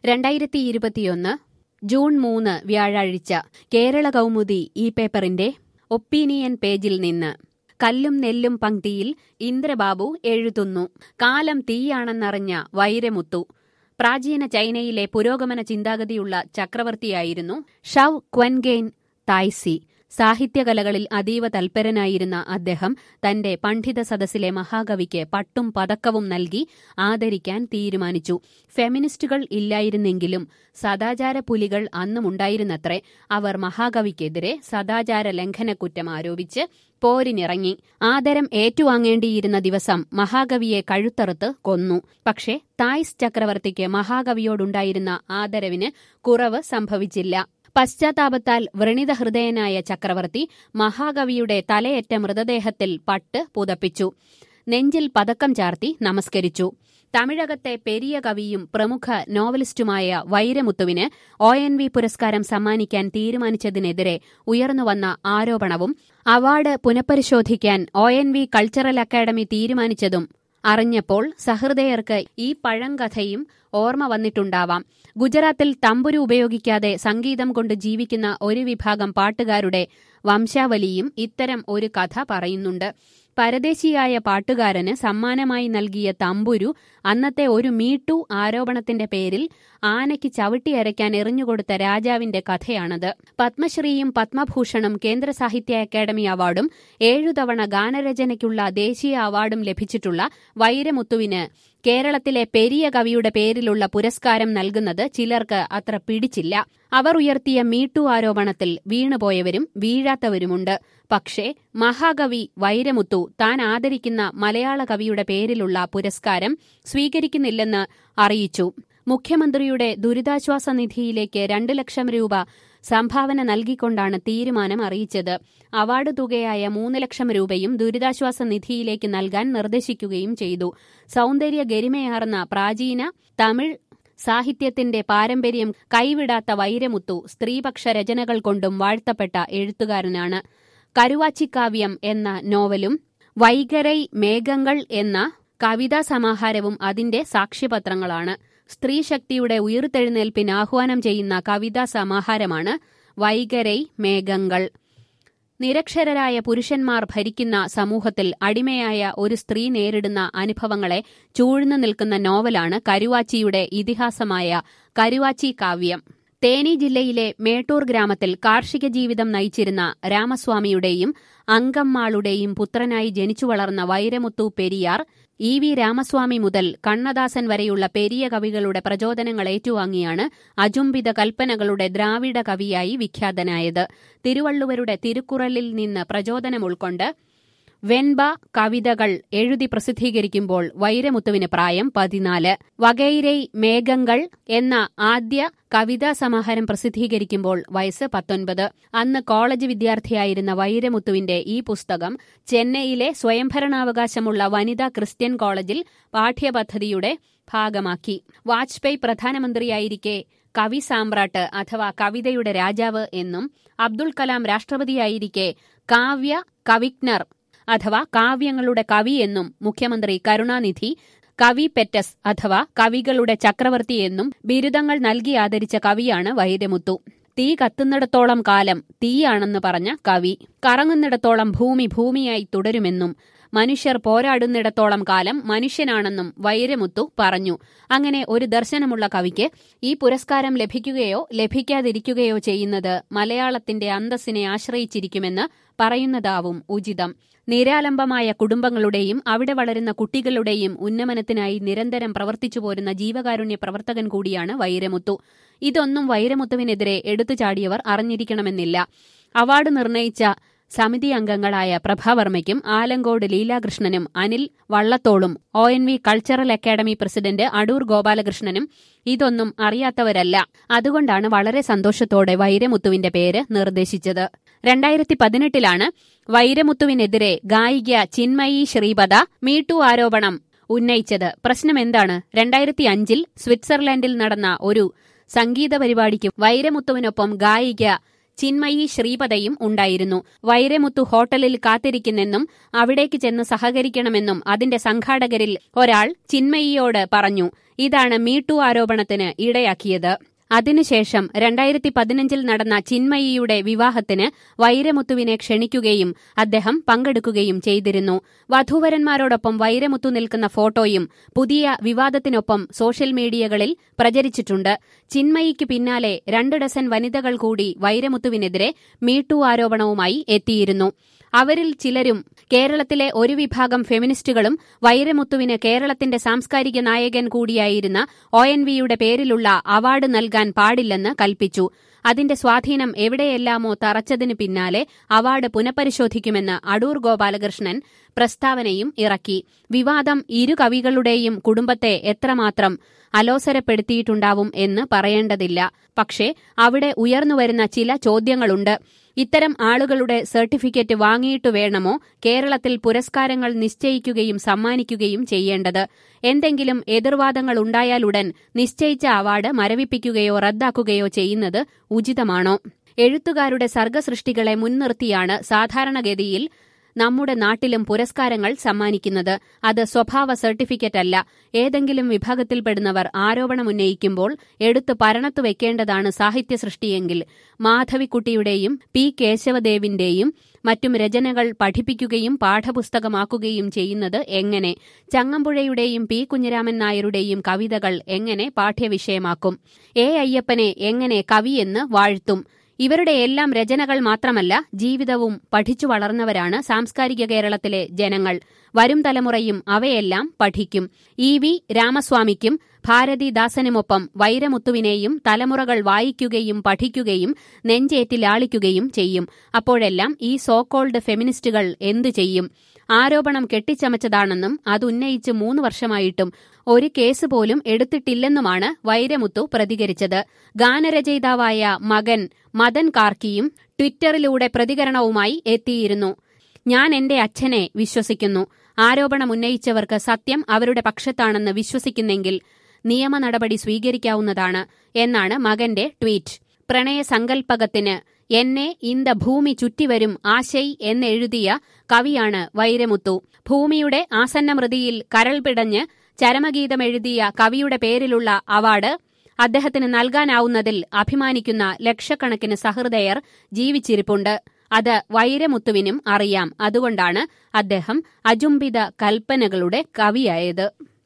രണ്ടായിരത്തി ഇരുപത്തിയൊന്ന് ജൂൺ മൂന്ന് വ്യാഴാഴ്ച കേരള കൗമുദി ഈ പേപ്പറിന്റെ ഒപ്പീനിയൻ പേജിൽ നിന്ന് കല്ലും നെല്ലും പങ്ക്തിയിൽ ഇന്ദ്രബാബു എഴുതുന്നു കാലം തീയാണെന്നറിഞ്ഞ വൈരമുത്തു പ്രാചീന ചൈനയിലെ പുരോഗമന ചിന്താഗതിയുള്ള ചക്രവർത്തിയായിരുന്നു ഷവ് ക്വൻഗെയ്ൻ തായ്സി സാഹിത്യകലകളിൽ അതീവ തൽപരനായിരുന്ന അദ്ദേഹം തന്റെ പണ്ഡിത സദസ്സിലെ മഹാകവിക്ക് പട്ടും പതക്കവും നൽകി ആദരിക്കാൻ തീരുമാനിച്ചു ഫെമിനിസ്റ്റുകൾ ഇല്ലായിരുന്നെങ്കിലും സദാചാര പുലികൾ അന്നുമുണ്ടായിരുന്നത്രേ അവർ മഹാകവിക്കെതിരെ സദാചാര ലംഘനക്കുറ്റം ആരോപിച്ച് പോരിനിറങ്ങി ആദരം ഏറ്റുവാങ്ങേണ്ടിയിരുന്ന ദിവസം മഹാകവിയെ കഴുത്തറുത്ത് കൊന്നു പക്ഷേ തായ്സ് ചക്രവർത്തിക്ക് മഹാകവിയോടുണ്ടായിരുന്ന ആദരവിന് കുറവ് സംഭവിച്ചില്ല പശ്ചാത്താപത്താൽ വ്രണിത ഹൃദയനായ ചക്രവർത്തി മഹാകവിയുടെ തലയറ്റ മൃതദേഹത്തിൽ പട്ട് പുതപ്പിച്ചു നെഞ്ചിൽ പതക്കം ചാർത്തി നമസ്കരിച്ചു തമിഴകത്തെ പെരിയ കവിയും പ്രമുഖ നോവലിസ്റ്റുമായ വൈരമുത്തുവിന് ഒ എൻ വി പുരസ്കാരം സമ്മാനിക്കാൻ തീരുമാനിച്ചതിനെതിരെ ഉയർന്നുവന്ന ആരോപണവും അവാർഡ് പുനഃപരിശോധിക്കാൻ O N V cultural academy തീരുമാനിച്ചതും അറിഞ്ഞപ്പോൾ സഹൃദയർക്ക് ഈ പഴങ്കഥയും ഓർമ്മ വന്നിട്ടുണ്ടാവാം ഗുജറാത്തിൽ തമ്പുരു ഉപയോഗിക്കാതെ സംഗീതം കൊണ്ട് ജീവിക്കുന്ന ഒരു വിഭാഗം പാട്ടുകാരുടെ വംശാവലിയും ഇത്തരം ഒരു കഥ പറയുന്നുണ്ട് പരദേശിയായ പാട്ടുകാരന് സമ്മാനമായി നൽകിയ തമ്പുരു അന്നത്തെ ഒരു മീട്ടു ആരോപണത്തിന്റെ പേരിൽ ആനയ്ക്ക് ചവിട്ടിയരയ്ക്കാൻ എറിഞ്ഞുകൊടുത്ത രാജാവിന്റെ കഥയാണത് പത്മശ്രീയും പത്മഭൂഷണും കേന്ദ്ര സാഹിത്യ അക്കാദമി അവാർഡും ഏഴു തവണ ഗാനരചനയ്ക്കുള്ള ദേശീയ അവാർഡും ലഭിച്ചിട്ടുള്ള വൈരമുത്തുവിന് കേരളത്തിലെ പെരിയ കവിയുടെ പേരിലുള്ള പുരസ്കാരം നൽകുന്നത് ചിലർക്ക് അത്ര പിടിച്ചില്ല അവർ ഉയർത്തിയ മീട്ടു ആരോപണത്തിൽ വീണുപോയവരും വീഴാത്തവരുമുണ്ട് പക്ഷേ മഹാകവി വൈരമുത്തു താൻ ആദരിക്കുന്ന മലയാള കവിയുടെ പേരിലുള്ള പുരസ്കാരം സ്വീകരിക്കുന്നില്ലെന്ന് അറിയിച്ചു മുഖ്യമന്ത്രിയുടെ ദുരിതാശ്വാസ നിധിയിലേക്ക് രണ്ട് ലക്ഷം രൂപ സംഭാവന നൽകിക്കൊണ്ടാണ് തീരുമാനം അറിയിച്ചത് അവാർഡ് തുകയായ മൂന്ന് ലക്ഷം രൂപയും ദുരിതാശ്വാസ നിധിയിലേക്ക് നൽകാൻ നിർദ്ദേശിക്കുകയും ചെയ്തു സൗന്ദര്യ ഗരിമയാർന്ന പ്രാചീന തമിഴ് സാഹിത്യത്തിന്റെ പാരമ്പര്യം കൈവിടാത്ത വൈരമുത്തു സ്ത്രീപക്ഷ രചനകൾ കൊണ്ടും വാഴ്ത്തപ്പെട്ട എഴുത്തുകാരനാണ് കരുവാച്ചിക്കാവ്യം എന്ന നോവലും വൈകരൈ മേഘങ്ങൾ എന്ന കവിതാ സമാഹാരവും അതിന്റെ സാക്ഷ്യപത്രങ്ങളാണ് സ്ത്രീശക്തിയുടെ ഉയർത്തെഴുന്നേൽപ്പിന് ആഹ്വാനം ചെയ്യുന്ന കവിതാ സമാഹാരമാണ് വൈകരൈ മേഘങ്ങൾ നിരക്ഷരരായ പുരുഷന്മാർ ഭരിക്കുന്ന സമൂഹത്തിൽ അടിമയായ ഒരു സ്ത്രീ നേരിടുന്ന അനുഭവങ്ങളെ ചൂഴ്ന്നു നിൽക്കുന്ന നോവലാണ് കരുവാച്ചിയുടെ ഇതിഹാസമായ കരുവാച്ചി കാവ്യം തേനി ജില്ലയിലെ മേട്ടൂർ ഗ്രാമത്തിൽ കാർഷിക ജീവിതം നയിച്ചിരുന്ന രാമസ്വാമിയുടെയും അങ്കമ്മാളുടെയും പുത്രനായി ജനിച്ചു വളർന്ന വൈരമുത്തു പെരിയാർ ഇ വി രാമസ്വാമി മുതൽ കണ്ണദാസൻ വരെയുള്ള പെരിയ കവികളുടെ പ്രചോദനങ്ങൾ ഏറ്റുവാങ്ങിയാണ് അജുംബിത കൽപ്പനകളുടെ ദ്രാവിഡ കവിയായി വിഖ്യാതനായത് തിരുവള്ളുവരുടെ തിരുക്കുറലിൽ നിന്ന് പ്രചോദനം ഉൾക്കൊണ്ട് വെൻബ കവിതകൾ എഴുതി പ്രസിദ്ധീകരിക്കുമ്പോൾ വൈരമുത്തുവിന് പ്രായം പതിനാല് വകൈരൈ മേഘങ്ങൾ എന്ന ആദ്യ കവിതാ സമാഹാരം പ്രസിദ്ധീകരിക്കുമ്പോൾ വയസ്സ് പത്തൊൻപത് അന്ന് കോളേജ് വിദ്യാർത്ഥിയായിരുന്ന വൈരമുത്തുവിന്റെ ഈ പുസ്തകം ചെന്നൈയിലെ സ്വയംഭരണാവകാശമുള്ള വനിതാ ക്രിസ്ത്യൻ കോളേജിൽ പാഠ്യപദ്ധതിയുടെ ഭാഗമാക്കി വാജ്പേയി പ്രധാനമന്ത്രിയായിരിക്കെ കവി സാമ്രാട്ട് അഥവാ കവിതയുടെ രാജാവ് എന്നും അബ്ദുൾ കലാം രാഷ്ട്രപതിയായിരിക്കെ കാവ്യ കവിജ്ഞർ അഥവാ കാവ്യങ്ങളുടെ കവി എന്നും മുഖ്യമന്ത്രി കരുണാനിധി കവി പെറ്റസ് അഥവാ കവികളുടെ ചക്രവർത്തി എന്നും ബിരുദങ്ങൾ നൽകി ആദരിച്ച കവിയാണ് വൈരമുത്തു തീ കത്തുന്നിടത്തോളം കാലം തീയാണെന്ന് പറഞ്ഞ കവി കറങ്ങുന്നിടത്തോളം ഭൂമി ഭൂമിയായി തുടരുമെന്നും മനുഷ്യർ പോരാടുന്നിടത്തോളം കാലം മനുഷ്യനാണെന്നും വൈരമുത്തു പറഞ്ഞു അങ്ങനെ ഒരു ദർശനമുള്ള കവിക്ക് ഈ പുരസ്കാരം ലഭിക്കുകയോ ലഭിക്കാതിരിക്കുകയോ ചെയ്യുന്നത് മലയാളത്തിന്റെ അന്തസ്സിനെ ആശ്രയിച്ചിരിക്കുമെന്ന് പറയുന്നതാവും ഉചിതം നിരാലംബമായ കുടുംബങ്ങളുടെയും അവിടെ വളരുന്ന കുട്ടികളുടെയും ഉന്നമനത്തിനായി നിരന്തരം പ്രവർത്തിച്ചു പോരുന്ന ജീവകാരുണ്യ പ്രവർത്തകൻ കൂടിയാണ് വൈരമുത്തു ഇതൊന്നും വൈരമുത്തുവിനെതിരെ എടുത്തുചാടിയവർ അറിഞ്ഞിരിക്കണമെന്നില്ല അവാർഡ് നിർണയിച്ച സമിതി അംഗങ്ങളായ പ്രഭാവർമ്മയ്ക്കും ആലങ്കോട് ലീലാകൃഷ്ണനും അനിൽ വള്ളത്തോളും O N V cultural academy president Adoor ഗോപാലകൃഷ്ണനും ഇതൊന്നും അറിയാത്തവരല്ല അതുകൊണ്ടാണ് വളരെ സന്തോഷത്തോടെ വൈരമുത്തുവിന്റെ പേര് നിർദ്ദേശിച്ചത് രണ്ടായിരത്തി പതിനെട്ടിലാണ് വൈരമുത്തുവിനെതിരെ ഗായിക ചിന്മയി ശ്രീപദ മീട്ടു ആരോപണം ഉന്നയിച്ചത് പ്രശ്നം എന്താണ് രണ്ടായിരത്തി അഞ്ചിൽ സ്വിറ്റ്സർലൻഡിൽ നടന്ന ഒരു സംഗീത പരിപാടിക്ക് വൈരമുത്തുവിനൊപ്പം ഗായിക ചിന്മയി ശ്രീപദയും ഉണ്ടായിരുന്നു വൈരമുത്തു ഹോട്ടലിൽ കാത്തിരിക്കുന്നെന്നും അവിടേക്ക് ചെന്ന് സഹകരിക്കണമെന്നും അതിന്റെ സംഘാടകരിൽ ഒരാൾ ചിന്മയിയോട് പറഞ്ഞു ഇതാണ് മീട്ടു ആരോപണത്തിന് ഇടയാക്കിയത് അതിനുശേഷം രണ്ടായിരത്തി പതിനഞ്ചിൽ നടന്ന ചിന്മയിയുടെ വിവാഹത്തിന് വൈരമുത്തുവിനെ ക്ഷണിക്കുകയും അദ്ദേഹം പങ്കെടുക്കുകയും ചെയ്തിരുന്നു വധൂവരന്മാരോടൊപ്പം വൈരമുത്തു നിൽക്കുന്ന ഫോട്ടോയും പുതിയ വിവാദത്തിനൊപ്പം സോഷ്യൽ മീഡിയകളിൽ പ്രചരിച്ചിട്ടുണ്ട് ചിന്മയിക്ക് പിന്നാലെ രണ്ട് ഡസൻ വനിതകൾ കൂടി വൈരമുത്തുവിനെതിരെ മീട്ടു ആരോപണവുമായി എത്തിയിരുന്നു അവരിൽ ചിലരും കേരളത്തിലെ ഒരു വിഭാഗം ഫെമിനിസ്റ്റുകളും വൈരമുത്തുവിന് കേരളത്തിന്റെ സാംസ്കാരിക നായകൻ കൂടിയായിരുന്ന ഒ എൻ വിയുടെ പേരിലുള്ള അവാർഡ് നൽകാൻ പാടില്ലെന്ന് കൽപ്പിച്ചു അതിന്റെ സ്വാധീനം എവിടെയെല്ലാമോ തറച്ചതിന് പിന്നാലെ അവാർഡ് പുനഃപരിശോധിക്കുമെന്ന് അടൂർ ഗോപാലകൃഷ്ണൻ പ്രസ്താവനയും ഇറക്കി വിവാദം ഇരു കവികളുടെയും കുടുംബത്തെ എത്രമാത്രം അലോസരപ്പെടുത്തിയിട്ടുണ്ടാവും എന്ന് പറയേണ്ടതില്ല പക്ഷേ അവിടെ ഉയർന്നുവരുന്ന ചില ചോദ്യങ്ങളുണ്ട് ഇത്തരം ആളുകളുടെ സർട്ടിഫിക്കറ്റ് വാങ്ങിയിട്ടു വേണമോ കേരളത്തിൽ പുരസ്കാരങ്ങൾ നിശ്ചയിക്കുകയും സമ്മാനിക്കുകയും ചെയ്യേണ്ടത് എന്തെങ്കിലും എതിർവാദങ്ങൾ ഉണ്ടായാലുടൻ നിശ്ചയിച്ച അവാർഡ് മരവിപ്പിക്കുകയോ റദ്ദാക്കുകയോ ചെയ്യുന്നത് ഉചിതമാണോ എഴുത്തുകാരുടെ സർഗസൃഷ്ടികളെ മുൻനിർത്തിയാണ് സാധാരണഗതിയിൽ നമ്മുടെ നാട്ടിലും പുരസ്കാരങ്ങൾ സമ്മാനിക്കുന്നത് അത് സ്വഭാവ സർട്ടിഫിക്കറ്റ് അല്ല ഏതെങ്കിലും വിഭാഗത്തിൽപ്പെടുന്നവർ ആരോപണമുന്നയിക്കുമ്പോൾ എടുത്തു പരണത്തു വെക്കേണ്ടതാണ് സാഹിത്യ സൃഷ്ടിയെങ്കിൽ മാധവിക്കുട്ടിയുടെയും പി കേശവദേവിന്റെയും മറ്റും രചനകൾ പഠിപ്പിക്കുകയും പാഠപുസ്തകമാക്കുകയും ചെയ്യുന്നത് എങ്ങനെ ചങ്ങമ്പുഴയുടെയും പി കുഞ്ഞിരാമൻ നായരുടെയും കവിതകൾ എങ്ങനെ പാഠ്യവിഷയമാക്കും എ അയ്യപ്പനെ എങ്ങനെ കവിയെന്ന് വാഴ്ത്തും ഇവരുടെ എല്ലാം രചനകൾ മാത്രമല്ല ജീവിതവും പഠിച്ചു വളർന്നവരാണ് സാംസ്കാരിക കേരളത്തിലെ ജനങ്ങൾ വരും തലമുറയും അവയെല്ലാം പഠിക്കും ഇ വി രാമസ്വാമിക്കും ഭാരതിദാസനുമൊപ്പം വൈരമുത്തുവിനെയും തലമുറകൾ വായിക്കുകയും പഠിക്കുകയും നെഞ്ചേറ്റിലാളിക്കുകയും ചെയ്യും അപ്പോഴെല്ലാം ഈ സോക്കോൾഡ് ഫെമിനിസ്റ്റുകൾ എന്തു ചെയ്യും ആരോപണം കെട്ടിച്ചമച്ചതാണെന്നും അതുന്നയിച്ച് മൂന്ന് വർഷമായിട്ടും ഒരു കേസ് പോലും എടുത്തിട്ടില്ലെന്നുമാണ് വൈരമുത്തു പ്രതികരിച്ചത് ഗാനരചയിതാവായ മകൻ മദൻ കാർക്കിയും ട്വിറ്ററിലൂടെ പ്രതികരണവുമായി എത്തിയിരുന്നു ഞാൻ എന്റെ അച്ഛനെ വിശ്വസിക്കുന്നു ആരോപണമുന്നയിച്ചവർക്ക് സത്യം അവരുടെ പക്ഷത്താണെന്ന് വിശ്വസിക്കുന്നെങ്കിൽ നിയമ നടപടി സ്വീകരിക്കാവുന്നതാണ് എന്നാണ് മകന്റെ ട്വീറ്റ് പ്രണയസങ്കൽപ്പകത്തിന് എന്നെ ഇന്ത ഭൂമി ചുറ്റിവരും ആശൈ എന്നെഴുതിയ കവിയാണ് വൈരമുത്തു ഭൂമിയുടെ ആസന്നമൃതിയിൽ കരൾ പിടഞ്ഞ് ചരമഗീതമെഴുതിയ കവിയുടെ പേരിലുള്ള അവാർഡ് അദ്ദേഹത്തിന് നൽകാനാവുന്നതിൽ അഭിമാനിക്കുന്ന ലക്ഷക്കണക്കിന് സഹൃദയർ ജീവിച്ചിരിപ്പുണ്ട് അത് വൈരമുത്തുവിനും അറിയാം അതുകൊണ്ടാണ് അദ്ദേഹം അജുംബിത കൽപ്പനകളുടെ കവിയായത്